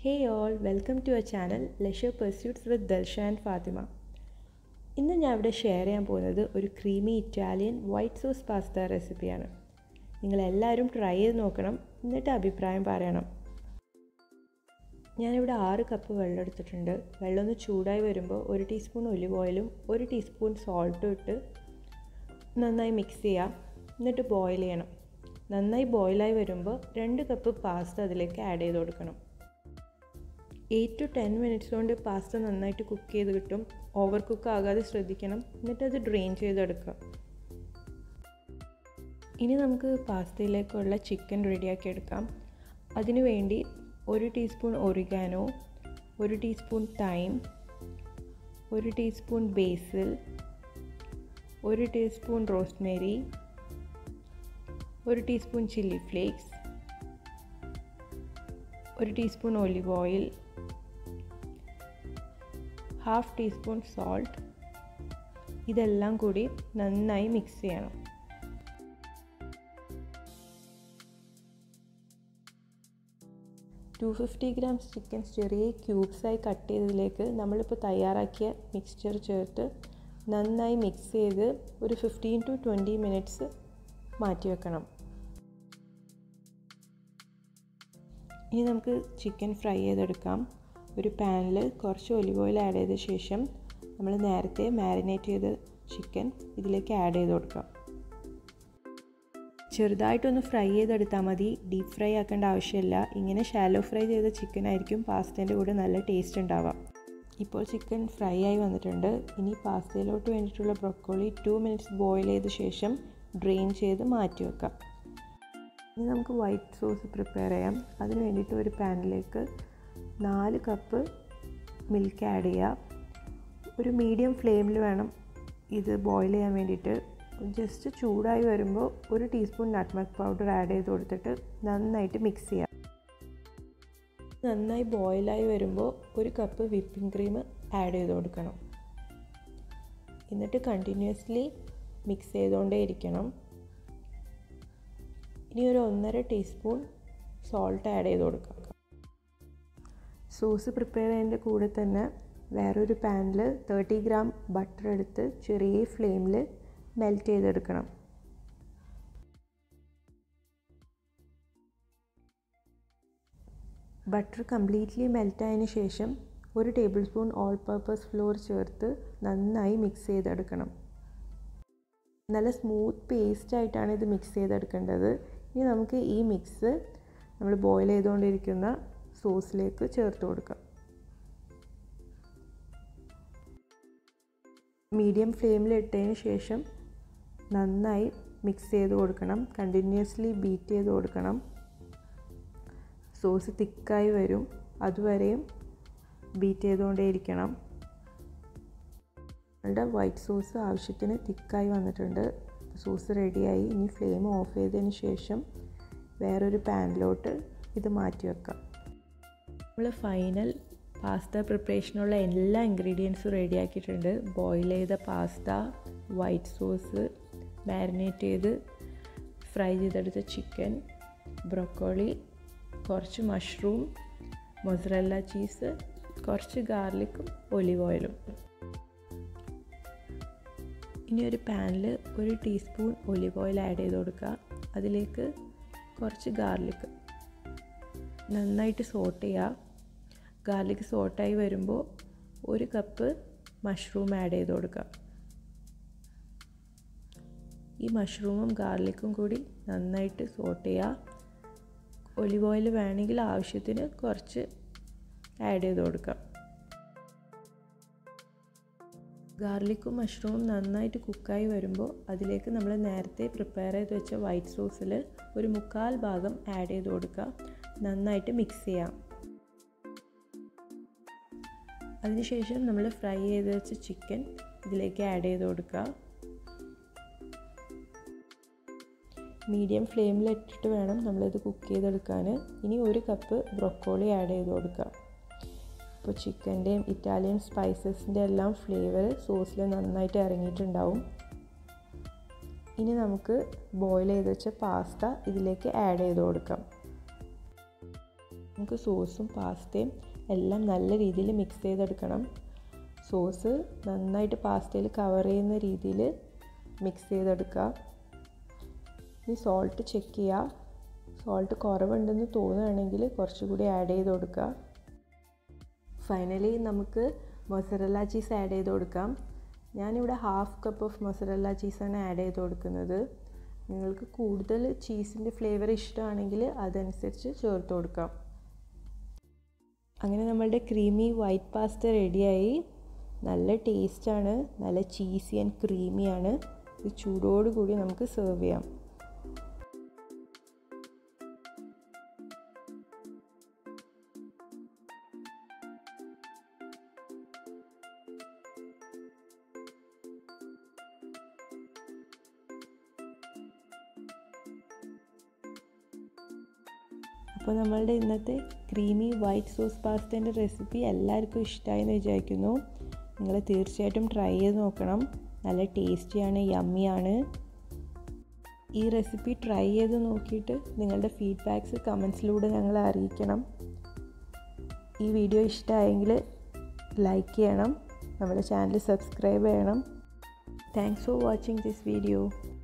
Hey all, welcome to our channel Leisure Pursuits with Dalsha and Fatima. ഇന്ന് ഞാൻ ഇവിടെ share ചെയ്യാൻ പോകുന്നത് ഒരു creamy Italian white sauce pasta റെസിപ്പിയാണ് നിങ്ങളെല്ലാവരും ട്രൈ ചെയ്ത് നോക്കണം എന്നിട്ട് അഭിപ്രായം പറയണം ഞാനിവിടെ ആറ് കപ്പ് വെള്ളം എടുത്തിട്ടുണ്ട് വെള്ളം ഒന്ന് ചൂടായി വരുമ്പോൾ ഒരു ടീസ്പൂൺ ഒലിവ് ഓയിലും ഒരു ടീസ്പൂൺ സോൾട്ടും ഇട്ട് നന്നായി മിക്സ് ചെയ്യാം എന്നിട്ട് ബോയിൽ ചെയ്യണം നന്നായി ബോയിലായി വരുമ്പോൾ രണ്ട് കപ്പ് പാസ്ത അതിലേക്ക് ആഡ് ചെയ്ത് കൊടുക്കണം എയ്റ്റ് ടു ടെൻ മിനിറ്റ്സ് കൊണ്ട് പാസ്ത നന്നായിട്ട് കുക്ക് ചെയ്ത് കിട്ടും ഓവർ കുക്ക് ആകാതെ ശ്രദ്ധിക്കണം എന്നിട്ട് അത് ഡ്രെയിൻ ചെയ്തെടുക്കുക ഇനി നമുക്ക് പാസ്തയിലേക്കുള്ള ചിക്കൻ റെഡിയാക്കി എടുക്കാം അതിനു വേണ്ടി ഒരു ടീസ്പൂൺ ഒറിഗാനോ ഒരു ടീസ്പൂൺ തൈം ഒരു ടീസ്പൂൺ ബേസിൽ ഒരു ടീസ്പൂൺ റോസ്മേരി ഒരു ടീസ്പൂൺ ചില്ലി ഫ്ലേക്സ് ഒരു teaspoon olive oil half teaspoon salt ഇതെല്ലാം കൂടി നന്നായി മിക്സ് ചെയ്യണം ടു ഫിഫ്റ്റി ഗ്രാംസ് ചിക്കൻ ചെറിയ ക്യൂബ്സായി കട്ട് ചെയ്തതിലേക്ക് നമ്മളിപ്പോൾ തയ്യാറാക്കിയ മിക്സ്ചർ ചേർത്ത് നന്നായി മിക്സ് ചെയ്ത് ഒരു ഫിഫ്റ്റീൻ ടു ട്വൻറ്റി മിനിറ്റ്സ് മാറ്റി വെക്കണം ഇനി നമുക്ക് ചിക്കൻ ഫ്രൈ ചെയ്തെടുക്കാം ഒരു പാനിൽ കുറച്ച് ഒലിവ് ഓയിൽ ആഡ് ചെയ്ത ശേഷം നമ്മൾ നേരത്തെ മാരിനേറ്റ് ചെയ്ത ചിക്കൻ ഇതിലേക്ക് ആഡ് ചെയ്ത് കൊടുക്കാം ചെറുതായിട്ടൊന്ന് ഫ്രൈ ചെയ്തെടുത്താൽ മതി ഡീപ്പ് ഫ്രൈ ആക്കേണ്ട ആവശ്യമില്ല ഇങ്ങനെ ഷാലോ ഫ്രൈ ചെയ്ത ചിക്കൻ ആയിരിക്കും പാസ്തേൻ്റെ കൂടെ നല്ല ടേസ്റ്റ് ഉണ്ടാവാം ഇപ്പോൾ ചിക്കൻ ഫ്രൈ ആയി വന്നിട്ടുണ്ട് ഇനി പാസ്തയിലോട്ട് വേണ്ടിയിട്ടുള്ള ബ്രൊക്കോളി ടു മിനിറ്റ്സ് ബോയിൽ ചെയ്ത ശേഷം ഡ്രെയിൻ ചെയ്ത് മാറ്റി വെക്കാം ഇനി നമുക്ക് വൈറ്റ് സോസ് പ്രിപ്പയർ ചെയ്യാം അതിന് വേണ്ടിയിട്ട് ഒരു പാനിലേക്ക് നാല് കപ്പ് മിൽക്ക് ആഡ് ചെയ്യുക ഒരു മീഡിയം ഫ്ലെയിമിൽ വേണം ഇത് ബോയിൽ ചെയ്യാൻ വേണ്ടിയിട്ട് ജസ്റ്റ് ചൂടായി വരുമ്പോൾ ഒരു ടീസ്പൂൺ നട്ട്മഗ് പൗഡർ ആഡ് ചെയ്ത് കൊടുത്തിട്ട് നന്നായിട്ട് മിക്സ് ചെയ്യുക നന്നായി ബോയിലായി വരുമ്പോൾ ഒരു കപ്പ് വിപ്പിംഗ് ക്രീം ആഡ് ചെയ്ത് കൊടുക്കണം എന്നിട്ട് കണ്ടിന്യൂസ്ലി മിക്സ് ചെയ്തുകൊണ്ടേ ഇരിക്കണം ഇനി ഒരു ഒന്നര ടീസ്പൂൺ സോൾട്ട് ആഡ് ചെയ്ത് കൊടുക്കാം സോസ് പ്രിപ്പയർ ചെയ്യുന്നതിൻ്റെ കൂടെ തന്നെ വേറൊരു പാനിൽ തേർട്ടി ഗ്രാം ബട്ടർ എടുത്ത് ചെറിയ ഫ്ലെയിമിൽ മെൽറ്റ് ചെയ്തെടുക്കണം ബട്ടർ കംപ്ലീറ്റ്ലി മെൽറ്റായതിന് ശേഷം ഒരു table spoon all purpose flour ചേർത്ത് നന്നായി മിക്സ് ചെയ്തെടുക്കണം നല്ല സ്മൂത്ത് പേസ്റ്റ് ആയിട്ടാണ് ഇത് മിക്സ് ചെയ്തെടുക്കേണ്ടത് ഇനി നമുക്ക് ഈ മിക്സ് നമ്മൾ ബോയിൽ ചെയ്തുകൊണ്ടിരിക്കുന്ന സോസിലേക്ക് ചേർത്ത് കൊടുക്കാം മീഡിയം ഫ്ലെയിമിൽ ഇട്ടതിന് ശേഷം നന്നായി മിക്സ് ചെയ്ത് കൊടുക്കണം കണ്ടിന്യൂസ്ലി ബീറ്റ് ചെയ്ത് കൊടുക്കണം സോസ് തിക്കായി വരും അതുവരെയും ബീറ്റ് ചെയ്തുകൊണ്ടേയിരിക്കണം നമ്മളുടെ വൈറ്റ് സോസ് ആവശ്യത്തിന് തിക്കായി വന്നിട്ടുണ്ട് സോസ് റെഡിയായി ഇനി ഫ്ലെയിം ഓഫ് ചെയ്തതിന് ശേഷം വേറൊരു പാനിലോട്ട് ഇത് മാറ്റി വെക്കാം നമ്മൾ ഫൈനൽ പാസ്ത പ്രിപ്പറേഷനുള്ള എല്ലാ ഇൻഗ്രീഡിയൻസും റെഡിയാക്കിയിട്ടുണ്ട് ബോയിൽ ചെയ്ത പാസ്ത വൈറ്റ് സോസ് മാരിനേറ്റ് ചെയ്ത് ഫ്രൈ ചെയ്തെടുത്ത ചിക്കൻ ബ്രൊക്കോളി കുറച്ച് മഷ്റൂം മൊസറല്ല ചീസ് കുറച്ച് ഗാർലിക്കും ഒലിവ് ഓയിലും ഇനി ഒരു പാനിൽ ഒരു ടീസ്പൂൺ ഒലിവ് ഓയിൽ ആഡ് ചെയ്ത് കൊടുക്കുക അതിലേക്ക് കുറച്ച് ഗാർലിക് നന്നായിട്ട് സോട്ട് ചെയ്യുക ഗാർലിക് സോട്ടായി വരുമ്പോൾ ഒരു കപ്പ് മഷ്റൂം ആഡ് ചെയ്ത് കൊടുക്കുക ഈ മഷ്റൂമും ഗാർലിക്കും കൂടി നന്നായിട്ട് സോട്ട് ചെയ്യുക ഒലിവ് ഓയിൽ വേണമെങ്കിൽ ആവശ്യത്തിന് കുറച്ച് ആഡ് ചെയ്ത് കൊടുക്കാം ഗാർലിക്കും മഷ്റൂമും നന്നായിട്ട് കുക്കായി വരുമ്പോൾ അതിലേക്ക് നമ്മൾ നേരത്തെ പ്രിപ്പയർ ചെയ്ത് വെച്ച വൈറ്റ് സോസിൽ ഒരു മുക്കാൽ ഭാഗം ആഡ് ചെയ്ത് കൊടുക്കുക നന്നായിട്ട് മിക്സ് ചെയ്യാം അതിനുശേഷം നമ്മൾ ഫ്രൈ ചെയ്ത് വെച്ച ചിക്കൻ ഇതിലേക്ക് ആഡ് ചെയ്ത് കൊടുക്കുക മീഡിയം ഫ്ലെയിമിൽ ഇട്ടിട്ട് വേണം നമ്മളിത് കുക്ക് ചെയ്തെടുക്കാൻ ഇനി ഒരു കപ്പ് ബ്രൊക്കോളി ആഡ് ചെയ്ത് കൊടുക്കുക ഇപ്പോൾ ചിക്കൻ്റെയും ഇറ്റാലിയൻ സ്പൈസസിൻ്റെ എല്ലാം ഫ്ലേവർ സോസിൽ നന്നായിട്ട് ഇറങ്ങിയിട്ടുണ്ടാവും ഇനി നമുക്ക് ബോയിൽ ചെയ്ത് വെച്ച പാസ്ത ഇതിലേക്ക് ആഡ് ചെയ്ത് കൊടുക്കാം നമുക്ക് സോസും പാസ്തയും എല്ലാം നല്ല രീതിയിൽ മിക്സ് ചെയ്തെടുക്കണം സോസ് നന്നായിട്ട് പാസ്തയിൽ കവർ ചെയ്യുന്ന രീതിയിൽ മിക്സ് ചെയ്തെടുക്കുക ഇനി സോൾട്ട് ചെക്ക് ചെയ്യുക സോൾട്ട് കുറവുണ്ടെന്ന് തോന്നുകയാണെങ്കിൽ കുറച്ചുകൂടി ആഡ് ചെയ്ത് കൊടുക്കുക ഫൈനലി നമുക്ക് മൊസറല്ല ചീസ് ആഡ് ചെയ്ത് കൊടുക്കാം ഞാനിവിടെ ഹാഫ് കപ്പ് ഓഫ് മൊസറല്ല ചീസാണ് ആഡ് ചെയ്ത് കൊടുക്കുന്നത് നിങ്ങൾക്ക് കൂടുതൽ ചീസിൻ്റെ ഫ്ലേവർ ഇഷ്ടമാണെങ്കിൽ അതനുസരിച്ച് ചേർത്ത് കൊടുക്കാം അങ്ങനെ നമ്മളുടെ ക്രീമി വൈറ്റ് പാസ്ത റെഡിയായി നല്ല ടേസ്റ്റാണ് നല്ല ചീസി ആൻഡ് ക്രീമിയാണ് ഇത് ചൂടോടുകൂടി നമുക്ക് സെർവ് ചെയ്യാം അപ്പോൾ നമ്മളുടെ ഇന്നത്തെ ക്രീമി വൈറ്റ് സോസ് പാസ്തേൻ്റെ റെസിപ്പി എല്ലാവർക്കും ഇഷ്ടമായി എന്ന് വിചാരിക്കുന്നു നിങ്ങൾ തീർച്ചയായിട്ടും ട്രൈ ചെയ്ത് നോക്കണം നല്ല ടേസ്റ്റിയാണ് യമ്മിയാണ് ഈ റെസിപ്പി ട്രൈ ചെയ്ത് നോക്കിയിട്ട് നിങ്ങളുടെ ഫീഡ്ബാക്ക്സ് കമൻസിലൂടെ ഞങ്ങളെ അറിയിക്കണം ഈ വീഡിയോ ഇഷ്ടമായെങ്കിൽ ലൈക്ക് ചെയ്യണം നമ്മുടെ ചാനൽ സബ്സ്ക്രൈബ് ചെയ്യണം thanks for watching this video